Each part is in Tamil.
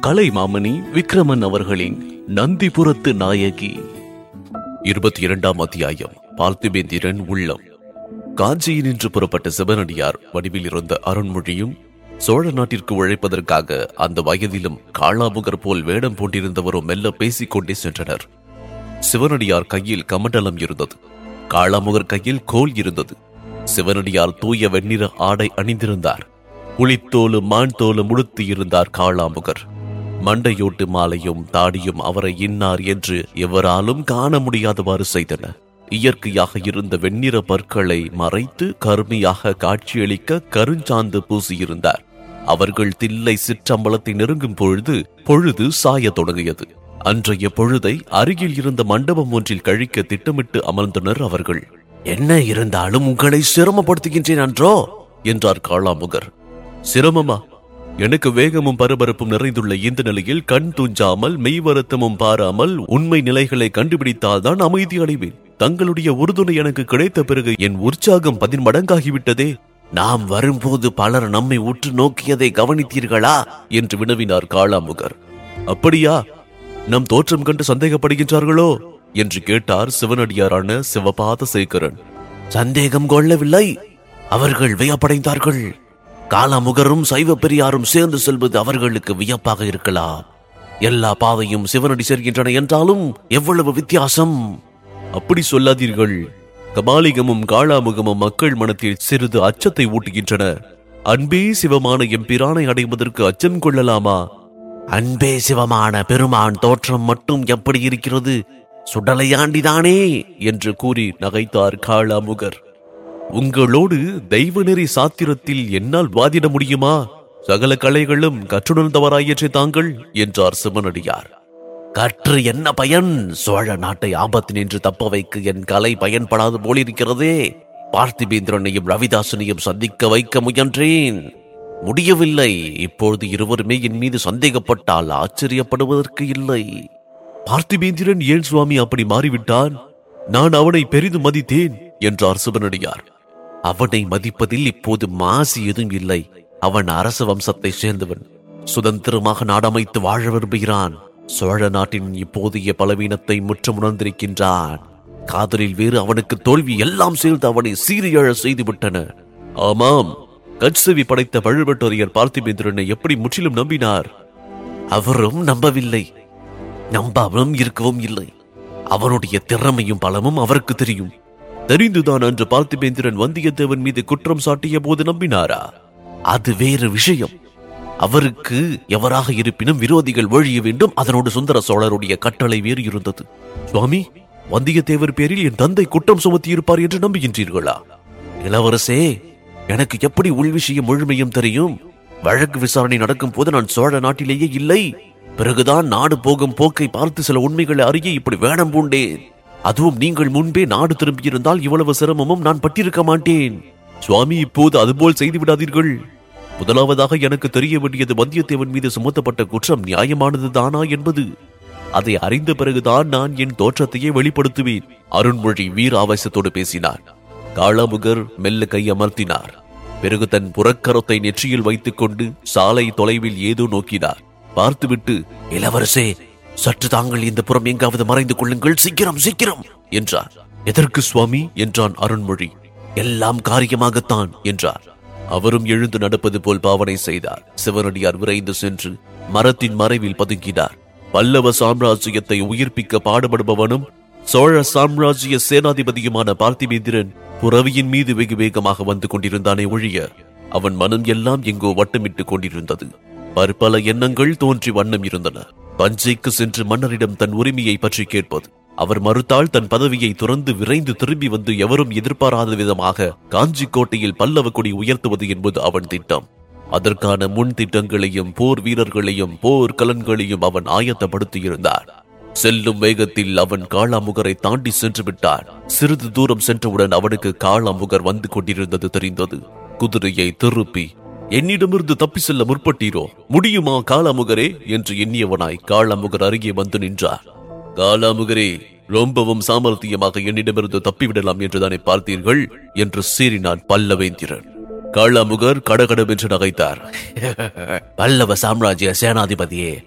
கலைமாமணி விக்ரமன் அவர்களின் நந்திபுரத்து நாயகி இருபத்தி இரண்டாம் அத்தியாயம் பார்த்திபேந்திரன் உள்ளம் காஞ்சியினின்று புறப்பட்ட சிவனடியார் வடிவில் இருந்த அருண்மொழியும் சோழ நாட்டிற்கு உழைப்பதற்காக அந்த வயதிலும் காளாமுகர் போல் வேடம் போட்டிருந்தவரும் மெல்ல பேசிக் கொண்டே சென்றனர் சிவனடியார் கையில் கமண்டலம் இருந்தது காளாமுகர் கையில் கோல் இருந்தது சிவனடியார் தூய வெண்ணிற ஆடை அணிந்திருந்தார் புலித்தோலும் மான் தோலும் உடுத்தி இருந்தார் காளாமுகர் மண்டையோட்டு மாலையும் தாடியும் அவரை இன்னார் என்று எவராலும் காண முடியாதவாறு செய்தன இயற்கையாக இருந்த வெண்ணிற பற்களை மறைத்து கருமையாக காட்சியளிக்க கருஞ்சாந்து பூசியிருந்தார் அவர்கள் தில்லை சிற்றம்பலத்தை நெருங்கும் பொழுது பொழுது சாயத் தொடங்கியது அன்றைய பொழுதை அருகில் இருந்த மண்டபம் ஒன்றில் கழிக்க திட்டமிட்டு அமர்ந்தனர் அவர்கள் என்ன இருந்தாலும் உங்களை சிரமப்படுத்துகின்றேன் அன்றோ என்றார் காளாமுகர் சிரமமா எனக்கு வேகமும் பரபரப்பும் நிறைந்துள்ள இந்த நிலையில் கண் துஞ்சாமல் மெய் வருத்தமும் பாராமல் உண்மை நிலைகளை கண்டுபிடித்தால்தான் அமைதி அடைவேன் தங்களுடைய உறுதுணை எனக்கு கிடைத்த பிறகு என் உற்சாகம் பதின்மடங்காகிவிட்டதே நாம் வரும்போது பலர் நம்மை உற்று நோக்கியதை கவனித்தீர்களா என்று வினவினார் காளாமுகர் அப்படியா நம் தோற்றம் கண்டு சந்தேகப்படுகின்றார்களோ என்று கேட்டார் சிவனடியாரான சிவபாத சேகரன் சந்தேகம் கொள்ளவில்லை அவர்கள் வியப்படைந்தார்கள் காலாமுகரும் சைவ பெரியாரும் சேர்ந்து செல்வது அவர்களுக்கு வியப்பாக இருக்கலாம் எல்லா பாதையும் சிவனடி சேர்கின்றன என்றாலும் எவ்வளவு வித்தியாசம் அப்படி சொல்லாதீர்கள் கபாலிகமும் காளாமுகமும் மக்கள் மனத்தில் சிறிது அச்சத்தை ஊட்டுகின்றன அன்பே சிவமான எம்பிரானை அடைவதற்கு அச்சம் கொள்ளலாமா அன்பே சிவமான பெருமான் தோற்றம் மட்டும் எப்படி இருக்கிறது சுடலையாண்டிதானே என்று கூறி நகைத்தார் காளாமுகர் உங்களோடு தெய்வநெறி சாத்திரத்தில் என்னால் வாதிட முடியுமா சகல கலைகளும் கற்றுணர்ந்தவராயிற்றே தாங்கள் என்றார் சிவனடியார் கற்று என்ன பயன் சோழ நாட்டை ஆபத்தினின்று தப்ப வைக்க என் கலை பயன்படாது போலிருக்கிறதே பார்த்திபேந்திரனையும் ரவிதாசனையும் சந்திக்க வைக்க முயன்றேன் முடியவில்லை இப்பொழுது இருவருமே என் மீது சந்தேகப்பட்டால் ஆச்சரியப்படுவதற்கு இல்லை பார்த்திபேந்திரன் ஏன் சுவாமி அப்படி மாறிவிட்டான் நான் அவனை பெரிதும் மதித்தேன் என்றார் சிவனடியார் அவனை மதிப்பதில் இப்போது மாசி எதுவும் இல்லை அவன் அரச வம்சத்தை சேர்ந்தவன் சுதந்திரமாக நாடமைத்து வாழ விரும்புகிறான் சோழ நாட்டின் இப்போதைய பலவீனத்தை முற்றம் உணர்ந்திருக்கின்றான் காதலில் வேறு அவனுக்கு தோல்வி எல்லாம் சேர்ந்து அவனை சீரியழ செய்துவிட்டன ஆமாம் கட்செவி படைத்த பழுவட்டோரியர் பார்த்திபேந்திரனை எப்படி முற்றிலும் நம்பினார் அவரும் நம்பவில்லை நம்பாமலும் இருக்கவும் இல்லை அவருடைய திறமையும் பலமும் அவருக்கு தெரியும் தெரிந்துதான் அன்று பார்த்திபேந்திரன் வந்தியத்தேவன் மீது குற்றம் சாட்டிய போது நம்பினாரா அது வேறு விஷயம் அவருக்கு எவராக இருப்பினும் விரோதிகள் ஒழிய வேண்டும் அதனோடு சுந்தர சோழருடைய கட்டளை வேறு இருந்தது சுவாமி வந்தியத்தேவர் பேரில் என் தந்தை குற்றம் சுமத்தி இருப்பார் என்று நம்புகின்றீர்களா இளவரசே எனக்கு எப்படி உள் விஷயம் முழுமையும் தெரியும் வழக்கு விசாரணை நடக்கும் போது நான் சோழ நாட்டிலேயே இல்லை பிறகுதான் நாடு போகும் போக்கை பார்த்து சில உண்மைகளை அறிய இப்படி வேடம் பூண்டேன் அதுவும் நீங்கள் முன்பே நாடு திரும்பியிருந்தால் இவ்வளவு சிரமமும் நான் பட்டிருக்க மாட்டேன் சுவாமி இப்போது அதுபோல் செய்து விடாதீர்கள் முதலாவதாக எனக்கு தெரிய வேண்டியது வந்தியத்தேவன் மீது சுமத்தப்பட்ட குற்றம் நியாயமானது தானா என்பது அதை அறிந்த பிறகுதான் நான் என் தோற்றத்தையே வெளிப்படுத்துவேன் அருண்மொழி வீர ஆவேசத்தோடு பேசினார் காளாமுகர் மெல்ல கை அமர்த்தினார் பிறகு தன் புறக்கரத்தை நெற்றியில் வைத்துக் கொண்டு சாலை தொலைவில் ஏதோ நோக்கினார் பார்த்துவிட்டு இளவரசே சற்று தாங்கள் இந்த புறம் எங்காவது மறைந்து கொள்ளுங்கள் சீக்கிரம் சீக்கிரம் என்றார் எதற்கு சுவாமி என்றான் அருண்மொழி எல்லாம் காரியமாகத்தான் என்றார் அவரும் எழுந்து நடப்பது போல் பாவனை செய்தார் சிவனடியார் விரைந்து சென்று மரத்தின் மறைவில் பதுங்கினார் பல்லவ சாம்ராஜ்யத்தை உயிர்ப்பிக்க பாடுபடுபவனும் சோழ சாம்ராஜ்ய சேனாதிபதியுமான பார்த்திபேந்திரன் புறவியின் மீது வெகு வேகமாக வந்து கொண்டிருந்தானே ஒழிய அவன் மனம் எல்லாம் எங்கோ வட்டமிட்டுக் கொண்டிருந்தது பற்பல எண்ணங்கள் தோன்றி வண்ணம் இருந்தன பஞ்சைக்கு சென்று மன்னரிடம் தன் உரிமையை பற்றி கேட்பது அவர் மறுத்தால் தன் பதவியை துறந்து விரைந்து திரும்பி வந்து எவரும் எதிர்பாராத விதமாக காஞ்சி கோட்டையில் பல்லவ கொடி உயர்த்துவது என்பது அவன் திட்டம் அதற்கான முன் திட்டங்களையும் போர் வீரர்களையும் போர் கலன்களையும் அவன் ஆயத்தப்படுத்தியிருந்தார் செல்லும் வேகத்தில் அவன் காளாமுகரை தாண்டி சென்று விட்டான் சிறிது தூரம் சென்றவுடன் அவனுக்கு காளாமுகர் வந்து கொண்டிருந்தது தெரிந்தது குதிரையை திருப்பி என்னிடமிருந்து தப்பி செல்ல முற்பட்டீரோ முடியுமா காளாமுகரே என்று எண்ணியவனாய் காளாமுகர் அருகே வந்து நின்றார் காளாமுகரே ரொம்பவும் சாமர்த்தியமாக என்னிடமிருந்து தப்பிவிடலாம் என்றுதானே பார்த்தீர்கள் என்று சீறினான் பல்லவேந்திரன் காளாமுகர் கடகடவென்று நகைத்தார் பல்லவ சாம்ராஜ்ய சேனாதிபதியே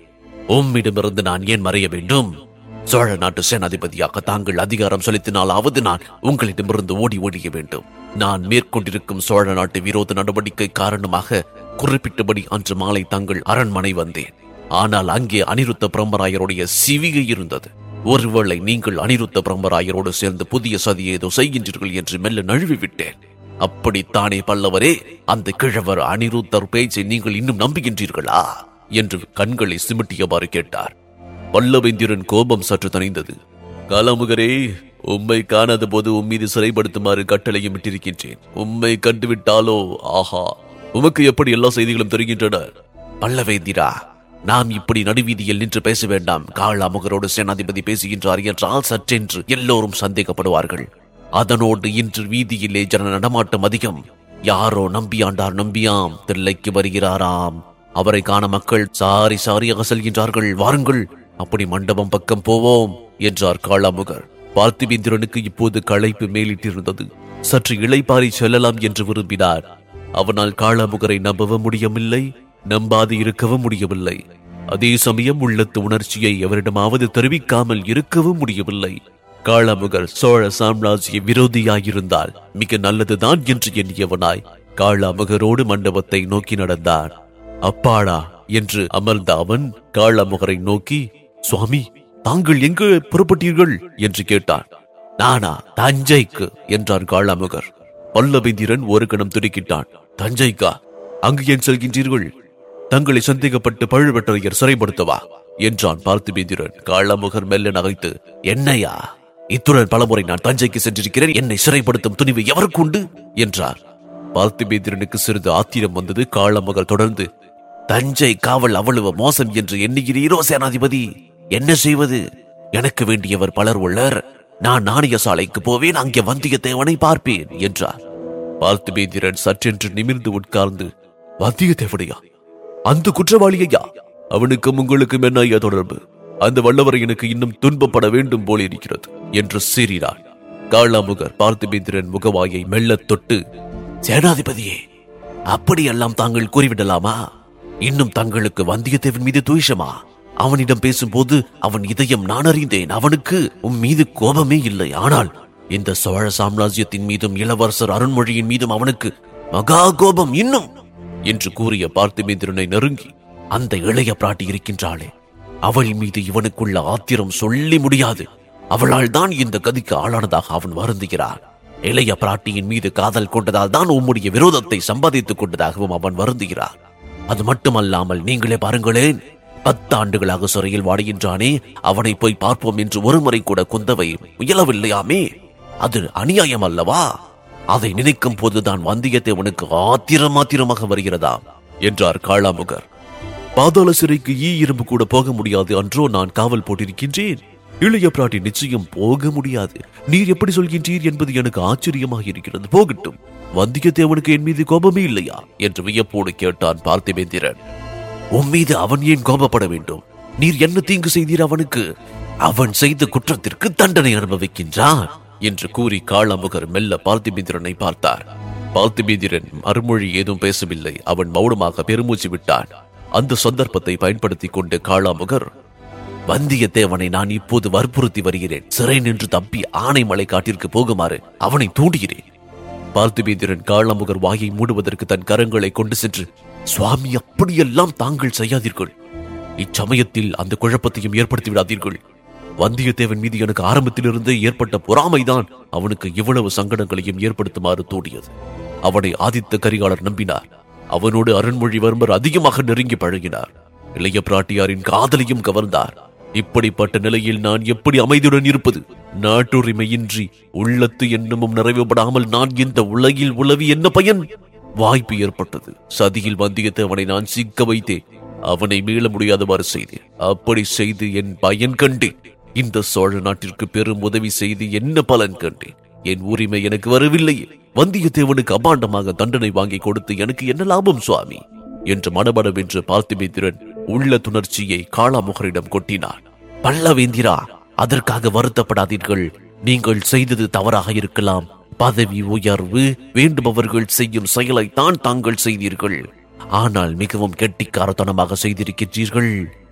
உம்மிடமிருந்து நான் ஏன் மறைய வேண்டும் சோழ நாட்டு சேனாதிபதியாக தாங்கள் அதிகாரம் செலுத்தினாலாவது நான் உங்களிடமிருந்து ஓடி ஒழிய வேண்டும் நான் மேற்கொண்டிருக்கும் சோழ நாட்டு விரோத நடவடிக்கை காரணமாக குறிப்பிட்டபடி அன்று மாலை தங்கள் அரண்மனை வந்தேன் ஆனால் அங்கே அனிருத்த பிரம்மராயருடைய சிவிகை இருந்தது ஒருவேளை நீங்கள் அனிருத்த பிரம்மராயரோடு சேர்ந்து புதிய சதி ஏதோ செய்கின்றீர்கள் என்று மெல்ல நழுவி விட்டேன் அப்படித்தானே பல்லவரே அந்த கிழவர் அனிருத்தர் பேச்சை நீங்கள் இன்னும் நம்புகின்றீர்களா என்று கண்களை சிமிட்டியவாறு கேட்டார் பல்லவேந்திரன் கோபம் சற்று தணிந்தது காலமுகரே உம்மை காணாத போது உம் மீது சிறைப்படுத்துமாறு கட்டளையும் விட்டிருக்கின்றேன் உம்மை கண்டுவிட்டாலோ ஆஹா உமக்கு எப்படி எல்லா செய்திகளும் தெரிகின்றன பல்லவேந்திரா நாம் இப்படி நடுவீதியில் நின்று பேச வேண்டாம் காளாமுகரோடு சேனாதிபதி பேசுகின்றார் என்றால் சற்றென்று எல்லோரும் சந்தேகப்படுவார்கள் அதனோடு இன்று வீதியிலே ஜன நடமாட்டம் அதிகம் யாரோ நம்பியாண்டார் நம்பியாம் தில்லைக்கு வருகிறாராம் அவரை காண மக்கள் சாரி சாரியாக செல்கின்றார்கள் வாருங்கள் அப்படி மண்டபம் பக்கம் போவோம் என்றார் காளாமுகர் பார்த்திபேந்திரனுக்கு இப்போது களைப்பு மேலிட்டிருந்தது சற்று இளைப்பாரி செல்லலாம் என்று விரும்பினார் அவனால் காளாமுகரை நம்பவும் முடியவில்லை நம்பாது இருக்கவும் முடியவில்லை அதே சமயம் உள்ளத்து உணர்ச்சியை எவரிடமாவது தெரிவிக்காமல் இருக்கவும் முடியவில்லை காளாமுகர் சோழ சாம்ராஜ்ய விரோதியாயிருந்தால் மிக நல்லதுதான் என்று எண்ணியவனாய் காளாமுகரோடு மண்டபத்தை நோக்கி நடந்தான் அப்பாடா என்று அமர்ந்த அவன் காளாமுகரை நோக்கி சுவாமி தாங்கள் எங்கு புறப்பட்டீர்கள் என்று கேட்டான் நானா தஞ்சைக்கு என்றார் காளாமுகர் பல்லவேந்திரன் ஒரு கணம் துடிக்கிட்டான் தஞ்சைக்கா அங்கு ஏன் செல்கின்றீர்கள் தங்களை சந்தேகப்பட்டு பழுவேட்டரையர் சிறைப்படுத்தவா என்றான் பார்த்திபேந்திரன் காளாமுகர் மெல்ல நகைத்து என்னையா இத்துடன் பலமுறை நான் தஞ்சைக்கு சென்றிருக்கிறேன் என்னை சிறைப்படுத்தும் துணிவு எவருக்கு உண்டு என்றார் பார்த்திபேந்திரனுக்கு சிறிது ஆத்திரம் வந்தது காளாமுகர் தொடர்ந்து தஞ்சை காவல் அவ்வளவு மோசம் என்று எண்ணுகிறீரோ சேனாதிபதி என்ன செய்வது எனக்கு வேண்டியவர் பலர் உள்ளர் நான் நாணய சாலைக்கு போவேன் அங்கே வந்தியத்தேவனை பார்ப்பேன் என்றார் பார்த்திபேந்திரன் சற்றென்று நிமிர்ந்து உட்கார்ந்து வந்தியத்தேவனையா அந்த குற்றவாளியையா அவனுக்கும் உங்களுக்கும் என்ன ஐயா தொடர்பு அந்த வல்லவரை எனக்கு இன்னும் துன்பப்பட வேண்டும் போல இருக்கிறது என்று சீறினார் காளாமுகர் பார்த்திபேந்திரன் முகவாயை மெல்லத் தொட்டு சேனாதிபதியே அப்படியெல்லாம் தாங்கள் கூறிவிடலாமா இன்னும் தங்களுக்கு வந்தியத்தேவன் மீது துவேஷமா அவனிடம் பேசும்போது அவன் இதயம் நான் அறிந்தேன் அவனுக்கு உன் மீது கோபமே இல்லை ஆனால் இந்த சோழ சாம்ராஜ்யத்தின் மீதும் இளவரசர் அருண்மொழியின் மீதும் அவனுக்கு மகா கோபம் இன்னும் என்று கூறிய பார்த்திபேந்திரனை நெருங்கி அந்த இளைய பிராட்டி இருக்கின்றாளே அவள் மீது இவனுக்குள்ள ஆத்திரம் சொல்லி முடியாது அவளால் தான் இந்த கதிக்கு ஆளானதாக அவன் வருந்துகிறான் இளைய பிராட்டியின் மீது காதல் கொண்டதால் தான் உம்முடைய விரோதத்தை சம்பாதித்துக் கொண்டதாகவும் அவன் வருந்துகிறான் அது மட்டுமல்லாமல் நீங்களே பாருங்களேன் பத்தாண்டுகளாக சிறையில் வாடுகின்றானே அவனை போய் பார்ப்போம் என்று ஒருமுறை கூட குந்தவை முயலவில்லையாமே அது அநியாயம் அல்லவா அதை நினைக்கும் போதுதான் வந்தியத்தேவனுக்கு ஆத்திரம் ஆத்திரமாக வருகிறதா என்றார் காளாமுகர் பாதாள சிறைக்கு ஈ இரும்பு கூட போக முடியாது அன்றோ நான் காவல் போட்டிருக்கின்றேன் இளைய பிராட்டி நிச்சயம் போக முடியாது நீர் எப்படி சொல்கின்றீர் என்பது எனக்கு ஆச்சரியமாக இருக்கிறது போகட்டும் வந்தியத்தேவனுக்கு என் மீது கோபமே இல்லையா என்று வியப்போடு கேட்டான் பார்த்திபேந்திரன் உன் மீது அவன் ஏன் கோபப்பட வேண்டும் நீர் என்ன தீங்கு செய்தீர் அவனுக்கு அவன் செய்த குற்றத்திற்கு தண்டனை அனுபவிக்கின்றான் என்று கூறி காளாமுகர் மெல்ல பார்த்திபேந்திரனை பார்த்தார் பார்த்திபேந்திரன் மறுமொழி ஏதும் பேசவில்லை அவன் மௌனமாக பெருமூச்சு விட்டான் அந்த சந்தர்ப்பத்தை பயன்படுத்திக் கொண்டு காளாமுகர் வந்தியத்தேவனை நான் இப்போது வற்புறுத்தி வருகிறேன் சிறை நின்று தப்பி ஆனைமலை காட்டிற்கு போகுமாறு அவனை தூண்டுகிறேன் பார்த்திபேந்திரன் காளாமுகர் வாயை மூடுவதற்கு தன் கரங்களை கொண்டு சென்று சுவாமி அப்படியெல்லாம் தாங்கள் செய்யாதீர்கள் இச்சமயத்தில் அந்த குழப்பத்தையும் ஏற்படுத்தி விடாதீர்கள் வந்தியத்தேவன் மீது எனக்கு ஆரம்பத்திலிருந்தே ஏற்பட்ட பொறாமைதான் அவனுக்கு இவ்வளவு சங்கடங்களையும் ஏற்படுத்துமாறு தூண்டியது அவனை ஆதித்த கரிகாலர் நம்பினார் அவனோடு அருண்மொழிவர்மர் அதிகமாக நெருங்கி பழகினார் இளைய பிராட்டியாரின் காதலையும் கவர்ந்தார் இப்படிப்பட்ட நிலையில் நான் எப்படி அமைதியுடன் இருப்பது நாட்டுரிமையின்றி உள்ளத்து எண்ணமும் நிறைவுபடாமல் நான் இந்த உலகில் உலவி என்ன பயன் வாய்ப்பு ஏற்பட்டது சதியில் வந்தியத்தேவனை நான் சிக்க வைத்தேன் அவனை மீள முடியாதவாறு செய்தேன் அப்படி செய்து என் பயன் கண்டேன் இந்த சோழ நாட்டிற்கு பெரும் உதவி செய்து என்ன பலன் கண்டேன் என் உரிமை எனக்கு வரவில்லையே வந்தியத்தேவனுக்கு அபாண்டமாக தண்டனை வாங்கி கொடுத்து எனக்கு என்ன லாபம் சுவாமி என்று மடபடவென்று பார்த்திபேந்திரன் உள்ள துணர்ச்சியை காளாமுகரிடம் கொட்டினார் பல்லவேந்திரா அதற்காக வருத்தப்படாதீர்கள் நீங்கள் செய்தது தவறாக இருக்கலாம் பதவி உயர்வு வேண்டுபவர்கள் செய்யும் செயலைத்தான் தாங்கள் செய்தீர்கள் ஆனால் மிகவும் கெட்டிக்காரத்தனமாக செய்திருக்கின்றீர்கள்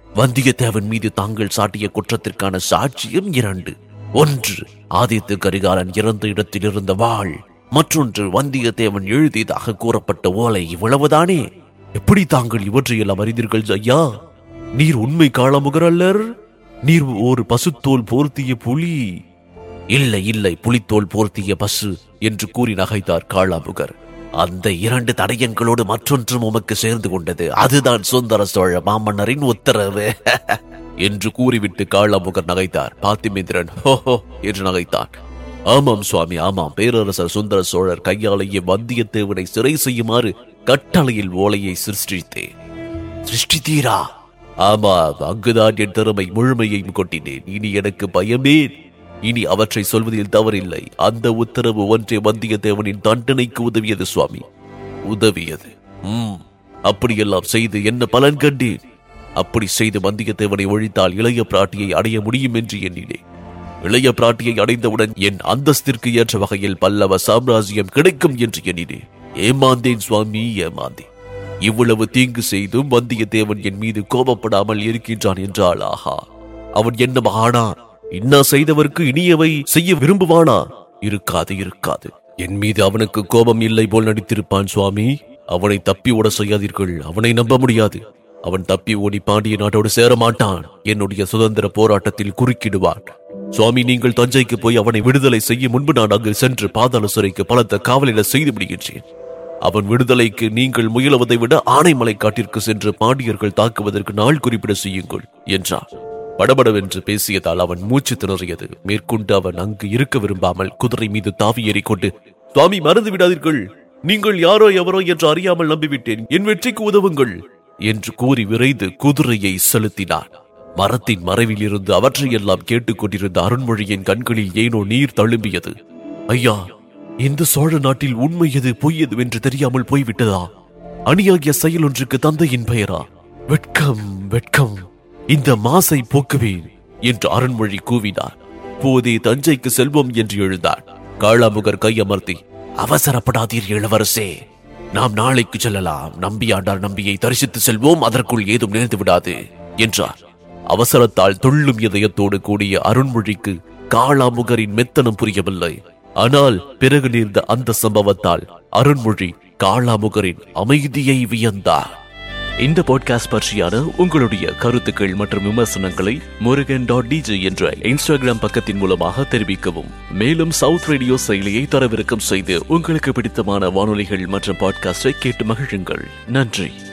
வந்தியத்தேவன் மீது தாங்கள் சாட்டிய குற்றத்திற்கான சாட்சியம் இரண்டு ஒன்று ஆதித்த கரிகாலன் இறந்த இடத்தில் இருந்த வாள் மற்றொன்று வந்தியத்தேவன் எழுதியதாக கூறப்பட்ட ஓலை இவ்வளவுதானே எப்படி தாங்கள் இவற்றையெல்லாம் அறிந்தீர்கள் ஐயா நீர் உண்மை காளமுகர் அல்லர் நீர் ஒரு பசுத்தோல் போர்த்திய புலி இல்லை இல்லை புலித்தோல் போர்த்திய பசு என்று கூறி நகைத்தார் காளாமுகர் அந்த இரண்டு தடயங்களோடு மற்றொன்றும் உமக்கு சேர்ந்து கொண்டது அதுதான் சுந்தர சோழ மாமன்னரின் உத்தரவு என்று கூறிவிட்டு காளாமுகர் நகைத்தார் பாத்திமேந்திரன் ஹோஹோ என்று நகைத்தான் ஆமாம் சுவாமி ஆமாம் பேரரசர் சுந்தர சோழர் கையாலேயே வந்தியத்தேவனை சிறை செய்யுமாறு கட்டளையில் ஓலையை சிருஷ்டித்தேன் சிருஷ்டித்தீரா ஆமாம் அங்குதான் என் திறமை முழுமையையும் கொட்டினேன் இனி எனக்கு பயமேன் இனி அவற்றை சொல்வதில் தவறில்லை அந்த உத்தரவு ஒன்றே வந்தியத்தேவனின் தண்டனைக்கு உதவியது சுவாமி உதவியது ம் அப்படியெல்லாம் செய்து என்ன பலன் கண்டேன் அப்படி செய்து வந்தியத்தேவனை ஒழித்தால் இளைய பிராட்டியை அடைய முடியும் என்று எண்ணினேன் இளைய பிராட்டியை அடைந்தவுடன் என் அந்தஸ்திற்கு ஏற்ற வகையில் பல்லவ சாம்ராஜ்யம் கிடைக்கும் என்று எண்ணினேன் ஏமாந்தேன் சுவாமி ஏமாந்தேன் இவ்வளவு தீங்கு செய்தும் வந்தியத்தேவன் என் மீது கோபப்படாமல் இருக்கின்றான் என்றால் ஆஹா அவன் என்ன மகானா இன்னா செய்தவருக்கு இனியவை செய்ய விரும்புவானா இருக்காது இருக்காது என் மீது அவனுக்கு கோபம் இல்லை போல் நடித்திருப்பான் சுவாமி அவனை தப்பி ஓட செய்யாதீர்கள் அவனை நம்ப முடியாது அவன் தப்பி ஓடி பாண்டிய நாட்டோடு சேர மாட்டான் என்னுடைய சுதந்திர போராட்டத்தில் குறுக்கிடுவான் சுவாமி நீங்கள் தஞ்சைக்கு போய் அவனை விடுதலை செய்ய முன்பு நான் அங்கு சென்று பாதாள சிறைக்கு பலத்த காவலிட செய்து விடுகின்றேன் அவன் விடுதலைக்கு நீங்கள் முயலுவதை விட ஆனைமலை காட்டிற்கு சென்று பாண்டியர்கள் தாக்குவதற்கு நாள் குறிப்பிட செய்யுங்கள் என்றார் படபடவென்று பேசியதால் அவன் மூச்சு திணறியது மேற்கொண்டு அவன் அங்கு இருக்க விரும்பாமல் குதிரை மீது தாவி ஏறிக்கொண்டு சுவாமி மறந்து விடாதீர்கள் நீங்கள் யாரோ எவரோ என்று அறியாமல் நம்பிவிட்டேன் என் வெற்றிக்கு உதவுங்கள் என்று கூறி விரைந்து குதிரையை செலுத்தினான் மரத்தின் மறைவில் இருந்து அவற்றையெல்லாம் கேட்டுக்கொண்டிருந்த அருண்மொழியின் கண்களில் ஏனோ நீர் தழும்பியது ஐயா இந்த சோழ நாட்டில் உண்மை எது பொய் எது என்று தெரியாமல் போய்விட்டதா அணியாகிய செயல் ஒன்றுக்கு தந்தையின் பெயரா வெட்கம் வெட்கம் இந்த மாசை போக்குவேன் என்று அருண்மொழி கூவினார் போதே தஞ்சைக்கு செல்வோம் என்று எழுந்தார் காளாமுகர் கையமர்த்தி அவசரப்படாதீர் இளவரசே நாம் நாளைக்கு செல்லலாம் நம்பியாண்டார் நம்பியை தரிசித்து செல்வோம் அதற்குள் ஏதும் நேர்ந்து விடாது என்றார் அவசரத்தால் துள்ளும் இதயத்தோடு கூடிய அருண்மொழிக்கு காளாமுகரின் மெத்தனம் புரியவில்லை ஆனால் பிறகு நேர்ந்த அந்த சம்பவத்தால் அருண்மொழி காளாமுகரின் அமைதியை வியந்தார் இந்த பாட்காஸ்ட் பற்றியான உங்களுடைய கருத்துக்கள் மற்றும் விமர்சனங்களை முருகன் டாட் டிஜே என்ற இன்ஸ்டாகிராம் பக்கத்தின் மூலமாக தெரிவிக்கவும் மேலும் சவுத் ரேடியோ செயலியை தரவிறக்கம் செய்து உங்களுக்கு பிடித்தமான வானொலிகள் மற்றும் பாட்காஸ்டை கேட்டு மகிழுங்கள் நன்றி